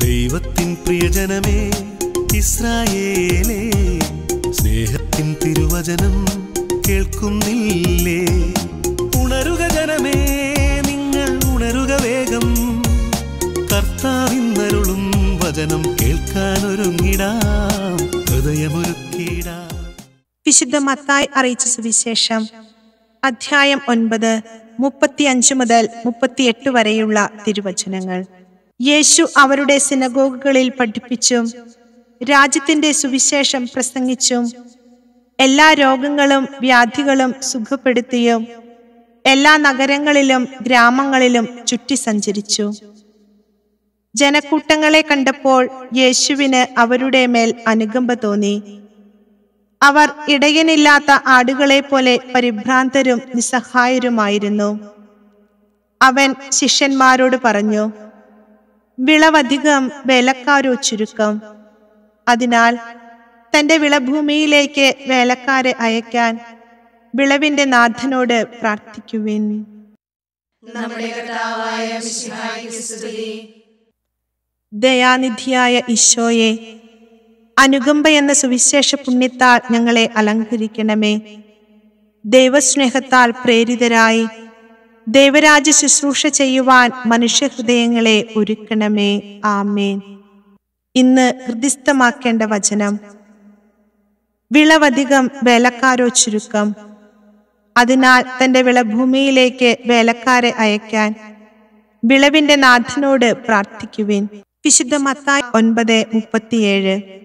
ദൈവത്തിൻ പ്രിയജനമേ ഇസ്രായേലേ സ്നേഹത്തിൻ തിരുവചനം കേൾക്കുന്നില്ലേ ഉണരുക ജനമേ നിങ്ങൾ ഉണരുക വേഗം കർത്താവിന്നരുളും വചനം കേൾക്കാനൊരുങ്ങിടാം ഹൃദയമൊരുക്കിടാം വിശുദ്ധ മത്തായി അറിയിച്ച സുവിശേഷം അധ്യായം ഒൻപത് മുപ്പത്തിയഞ്ച് മുതൽ മുപ്പത്തിയെട്ട് വരെയുള്ള തിരുവചനങ്ങൾ യേശു അവരുടെ സിനഗോഗുകളിൽ പഠിപ്പിച്ചും രാജ്യത്തിന്റെ സുവിശേഷം പ്രസംഗിച്ചും എല്ലാ രോഗങ്ങളും വ്യാധികളും സുഖപ്പെടുത്തിയും എല്ലാ നഗരങ്ങളിലും ഗ്രാമങ്ങളിലും ചുറ്റി സഞ്ചരിച്ചു ജനക്കൂട്ടങ്ങളെ കണ്ടപ്പോൾ യേശുവിന് അവരുടെ മേൽ അനുകമ്പ തോന്നി അവർ ഇടയനില്ലാത്ത ആടുകളെ പോലെ പരിഭ്രാന്തരും നിസ്സഹായരുമായിരുന്നു അവൻ ശിഷ്യന്മാരോട് പറഞ്ഞു വിളവധികം വേലക്കാരോ ചുരുക്കം അതിനാൽ തന്റെ വിളഭൂമിയിലേക്ക് വേലക്കാരെ അയക്കാൻ വിളവിന്റെ നാഥനോട് പ്രാർത്ഥിക്കുവിൻ നമ്മുടെ കർത്താവായ മിശിഹായ്ക്ക് സ്തുതി ദയാനിധിയായ ഈശോയെ അനുകമ്പ എന്ന സുവിശേഷ പുണ്യത്താൽ ഞങ്ങളെ അലങ്കരിക്കണമേ ദൈവസ്നേഹത്താൽ പ്രേരിതരായി ദൈവരാജ്യ ശുശ്രൂഷ ചെയ്യുവാൻ മനുഷ്യഹൃദയങ്ങളെ ഒരുക്കണമേ ആമേൻ ഇന്ന് ഹൃദിസ്ഥമാക്കേണ്ട വചനം വിളവധികം വേലക്കാരോ ചുരുക്കം അതിനാൽ തന്റെ വിളഭൂമിയിലേക്ക് വേലക്കാരെ അയക്കാൻ വിളവിന്റെ നാഥനോട് പ്രാർത്ഥിക്കുവിൻ വിശുദ്ധ മത്തായി ഒൻപത് മുപ്പത്തിയേഴ്